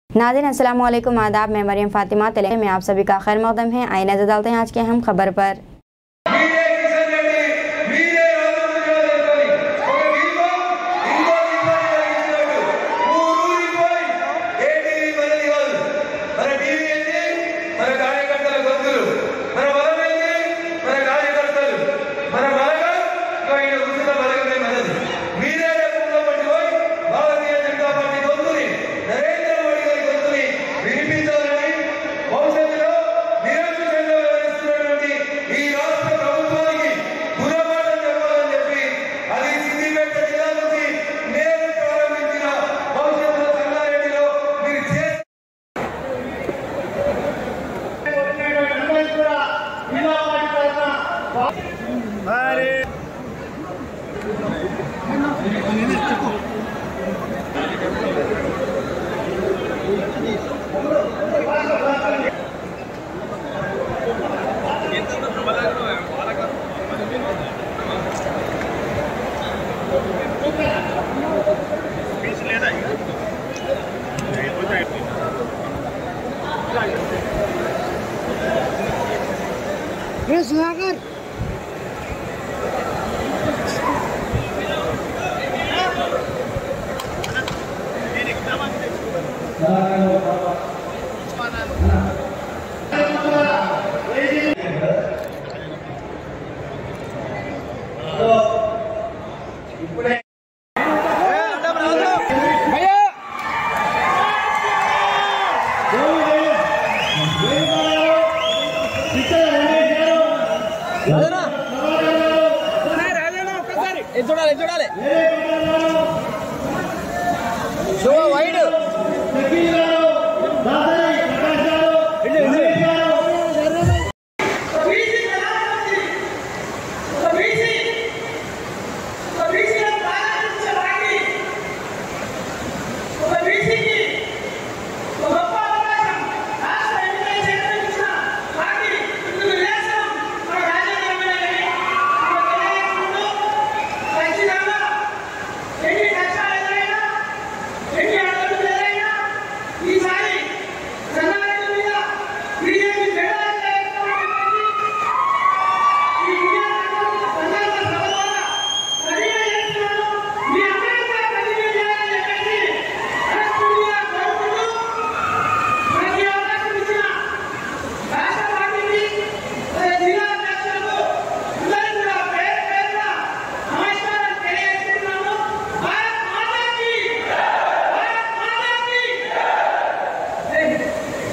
नादिन अस्सलाम वालेकुम आदाब मैं मरियम फातिमा तेलंग में आप सभी का खैर मकदम है आइए नजर डालते हैं आज के अहम खबर पर మీరే కిషన్ రెడ్డి మీరే ఆలోచన చేయాలి ఒక దీపం ఇంకో దీపం చేయాలి మూడు ఊరిపోయి ఏటీవీ మనది కాదు మన టీవీ ఏంటి మన కార్యకర్తల గొంతులు మన బలం ఏంటి మన కార్యకర్తలు మన బలగం ఇగో ఈయన కూర్చున్న బలగమే మనది మీరే రేపు పట్టిపోయి భారతీయ జనతా పార్టీ గొంతుని నరేంద్ర మోడీ గారి గొంతుని వినిపించాలని భవిష్యత్తులో నిరాశంగా వ్యవహరిస్తున్నటువంటి ఈ రాష్ట్ర ప్రభుత్వానికి గుణపాఠం చెప్పాలని చెప్పి అది సిద్దిపేట జిల్లా నుంచి నేను ప్రారంభించిన భవిష్యత్తులో సంగారెడ్డిలో మీరు చేసే చూడాలి చూడాలి షో వైడ్ ఈసారి జనాల మీద బీజేపీ జెండా ఎత్తుకోవాలని ఈ ఇండియా సందర్భ సభ ద్వారా ప్రతిజ్ఞ చేస్తున్నాను. మీ అందరూ కూడా ప్రతిజ్ఞ చేయాలని చెప్పేసి మనస్ఫూర్తిగా కోరుకుంటూ మనకి ఈ అవకాశం ఇచ్చిన రాష్ట్ర పార్టీకి, మరి జిల్లా అధ్యక్షులకు అందరికీ కూడా పేరు పేరున నమస్కారం తెలియజేస్తున్నాను. భారత్ మాతాకి! భారత్ మాతాకి! జై హింద్.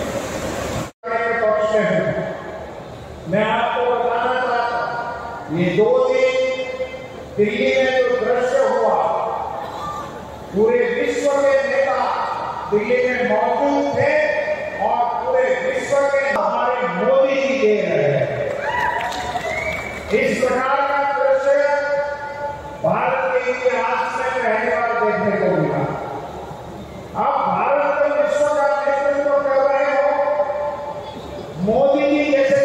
पक्ष में हूं मैं आपको बताना चाहता हूं ये दो दिन दिल्ली में जो दृश्य हुआ पूरे विश्व के नेता दिल्ली में मौजूद थे और पूरे विश्व के हमारे मोदी जी दे रहे हैं इस प्रकार का दृश्य भारत के इतिहास में पहली बार देखने को मिला अब भारत में विश्व का नेतृत्व कर रहे हो मोदी जी जैसे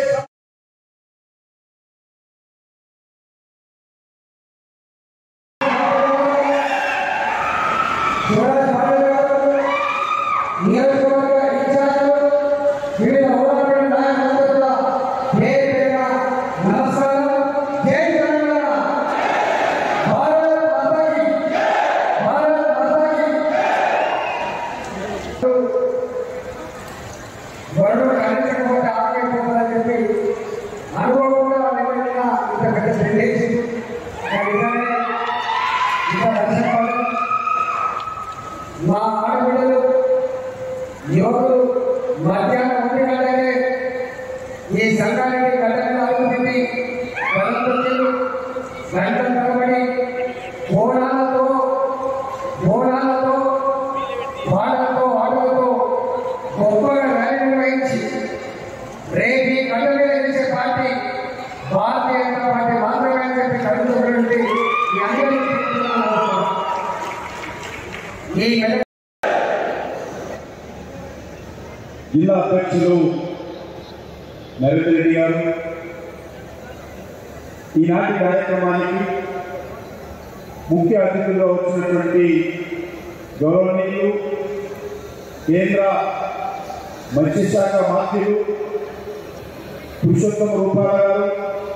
నియోజకవర్గ ఇన్ఛార్జీలు వివిధ హోదాల నాయకుల పేరు పేరున నమస్కారం జై తెలంగాణ భారత్ మాతాకి భారత్ మాతాకి వరుడు కనిపించకపోతే ఆగిపోతుందని చెప్పి అనుకోకుండా నిజంగా ఇంత పెద్ద సందేశం నిజమే ఇంత నష్టపడదు మా ఆడపిల్లలు యువకులు మధ్యాహ్నం ఒంటి గంటకే ఈ సంఘానికి గంటకు అడుగుపెట్టి గణపతులు గంటల తరబడి బోనాలతో బోనాలతో పాటలతో ఆటలతో గొప్పగా ర్యాలీ నిర్వహించి రేపు ఈ కళ్ళ మీద చేసే పార్టీ భారతీయ జనతా పార్టీ మాత్రమే అని చెప్పి కలుగుతున్నటువంటి ఈ అందరికీ చెప్తున్నాను. ఈ మెడ జిల్లా అధ్యక్షులు నరేంద్ర రెడ్డి గారు ఈనాటి కార్యక్రమానికి ముఖ్య అతిథులుగా వచ్చినటువంటి గౌరవనీయులు కేంద్ర మత్స్యశాఖ మంత్రులు పురుషోత్తమ రూపాల గారు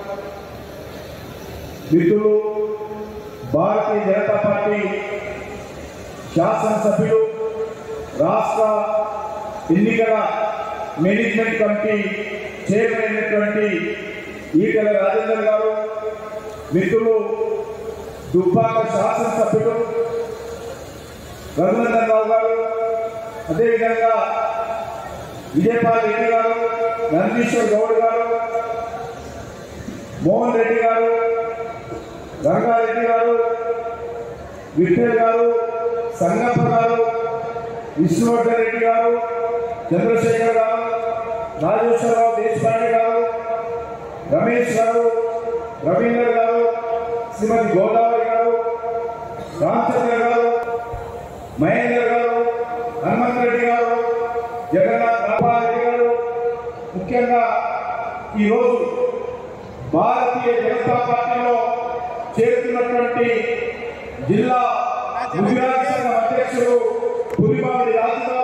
మిత్రులు భారతీయ జనతా పార్టీ శాసనసభ్యులు రాష్ట్ర ఎన్నికల మేనేజ్మెంట్ కమిటీ చైర్మన్ అయినటువంటి ఈటల రాజేందర్ గారు మిత్రులు దుబ్బాక శాసనసభ్యులు రఘునందన్ రావు గారు అదేవిధంగా విజయపాల్ రెడ్డి గారు నందీశ్వర్ గౌడ్ గారు మోహన్ రెడ్డి గారు రంగారెడ్డి గారు విఠల్ గారు సంగప్ప గారు విష్ణువర్ధన్ రెడ్డి గారు చంద్రశేఖర్ గారు రాజేశ్వరరావు దేశపాండే గారు రమేష్ గారు రవీందర్ గారు శ్రీమతి గోదావరి గారు రామచంద్ర గారు మహేందర్ గారు హనుమంత్ రెడ్డి గారు జగన్నాథ్ రామారెడ్డి గారు ముఖ్యంగా ఈరోజు భారతీయ జనతా పార్టీలో చేరుతున్నటువంటి జిల్లా గుజరాత్ సంఘం అధ్యక్షుడు పులిమామిడి రాజుగారు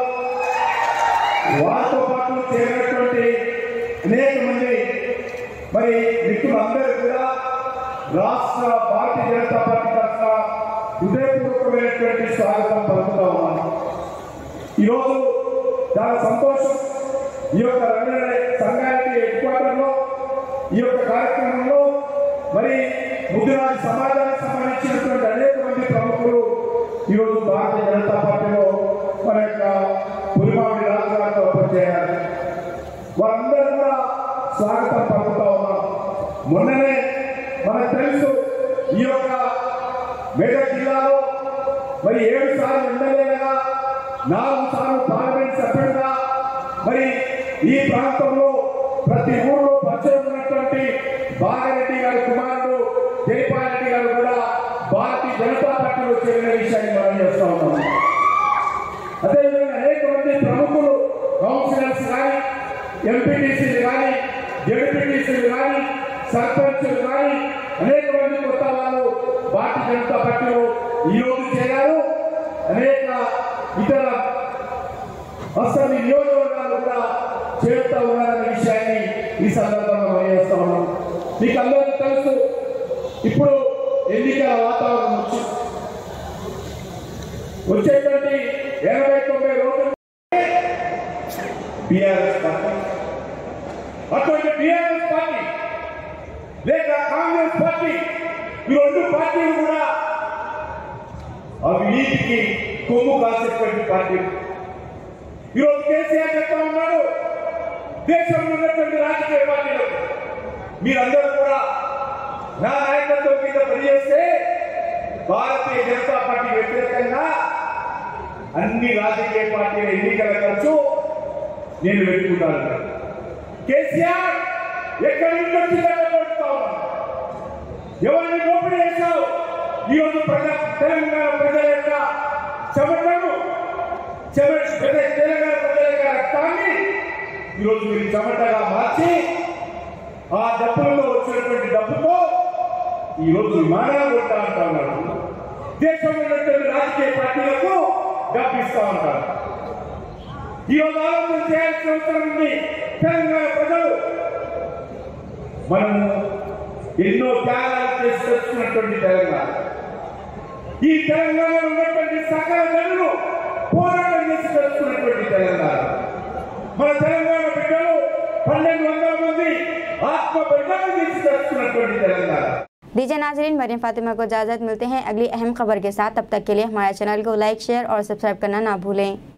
వారితో పాటు చేరినటువంటి అనేక మంది మరి మిత్రులందరూ కూడా రాష్ట్ర భారతీయ జనతా పార్టీ తరఫున హృదయపూర్వకమైనటువంటి స్వాగతం పలుకుతా ఉన్నాను ఈరోజు చాలా సంతోషం ఈ యొక్క రంగారెడ్డి సంఘానికి హెడ్ క్వార్టర్లో ఈ యొక్క కార్యక్రమంలో మరి ముద్దురాజు సమాజానికి సంబంధించినటువంటి అనేక మంది ప్రముఖులు ఈరోజు భారతీయ జనతా పార్టీలో మన యొక్క పులిమామిడి రాజు గారితో వచ్చేయాలి వారందరూ కూడా స్వాగతం పలుకుతా ఉన్నాం మొన్ననే మనకు తెలుసు ఈ యొక్క మెదక్ జిల్లాలో మరి ఏడు సార్లు ఎమ్మెల్యేలుగా నాలుగు సార్లు పార్లమెంట్ సభ్యులుగా మరి ఈ ప్రాంతంలో ప్రతి ఊళ్ళో పరిచయం ఉన్నటువంటి బాగారెడ్డి గారి కుమారుడు జైపాల్ రెడ్డి గారు కూడా భారతీయ జనతా పార్టీలో చేరిన విషయాన్ని మనం చేస్తా ఉన్నాం అదేవిధంగా అనేక మంది ప్రముఖులు కౌన్సిలర్స్ కానీ ఎంపీటీసీలు కానీ జడ్పీటీసీలు కానీ సర్పంచులు కానీ అనేక మంది కొత్త వాళ్ళు భారతీయ జనతా పార్టీలో ఈ రోజు చేరారు అనేక ఇతర అసలు నియోజకవర్గాలు కూడా చేరుతా ఉన్నారనే విషయాన్ని ఈ సందర్భంగా మనం చేస్తా ఉన్నాం మీకు అందరికీ తెలుసు ఇప్పుడు ఎన్నికల వాతావరణం వచ్చి వచ్చేటువంటి ఎనభై తొంభై రోజులు బీఆర్ఎస్ పార్టీ అటువంటి బీఆర్ఎస్ పార్టీ లేక కాంగ్రెస్ పార్టీ ఈ రెండు పార్టీలు కూడా అవినీతికి కొమ్ము కాసేటువంటి పార్టీ ఈరోజు కేసీఆర్ చెప్తా ఉన్నాడు దేశంలో ఉన్నటువంటి రాజకీయ పార్టీలు మీరందరూ కూడా నా నాయకత్వం మీద పనిచేస్తే భారతీయ జనతా పార్టీ వ్యతిరేకంగా అన్ని రాజకీయ పార్టీల ఎన్నికల ఖర్చు నేను పెట్టుకుంటాను కేసీఆర్ ఎక్కడి నుంచి వచ్చిందని కొడుతా ఉన్నాను ఎవరిని దోపిడీ చేశావు ఈరోజు ప్రజ తెలంగాణ ప్రజల యొక్క చెమటను చెమట ప్రజ- తెలంగాణ ప్రజల యొక్క రక్తాన్ని ఈరోజు మీరు చెమటగా మార్చి ఆ డబ్బులతో వచ్చినటువంటి డబ్బుతో ఈరోజు విమానాలు కొట్టా అంటా ఉన్నారు దేశంలో ఉన్నటువంటి రాజకీయ పార్టీలకు డబ్బు ఇస్తా ఉంటారు ఈరోజు ఆలోచన చేయాల్సిన అవసరం ఉంది తెలంగాణ ప్రజలు మనము ఎన్నో త్యాగాలు చేసి తెచ్చుకున్నటువంటి తెలంగాణ ఈ తెలంగాణలో ఉన్నటువంటి సకల జనులు పోరాటం చేసి తెచ్చుకున్నటువంటి తెలంగాణ మన తెలంగాణ బిడ్డలు పన్నెండు వందల మంది ఆత్మ బిడ్డలు చేసి తెచ్చుకున్నటువంటి తెలంగాణ दीजिए नाजरीन मरियम फातिमा को इजाज़त मिलते हैं अगली अहम खबर के साथ तब तक के लिए हमारे चैनल को लाइक शेयर और सब्सक्राइब करना ना भूलें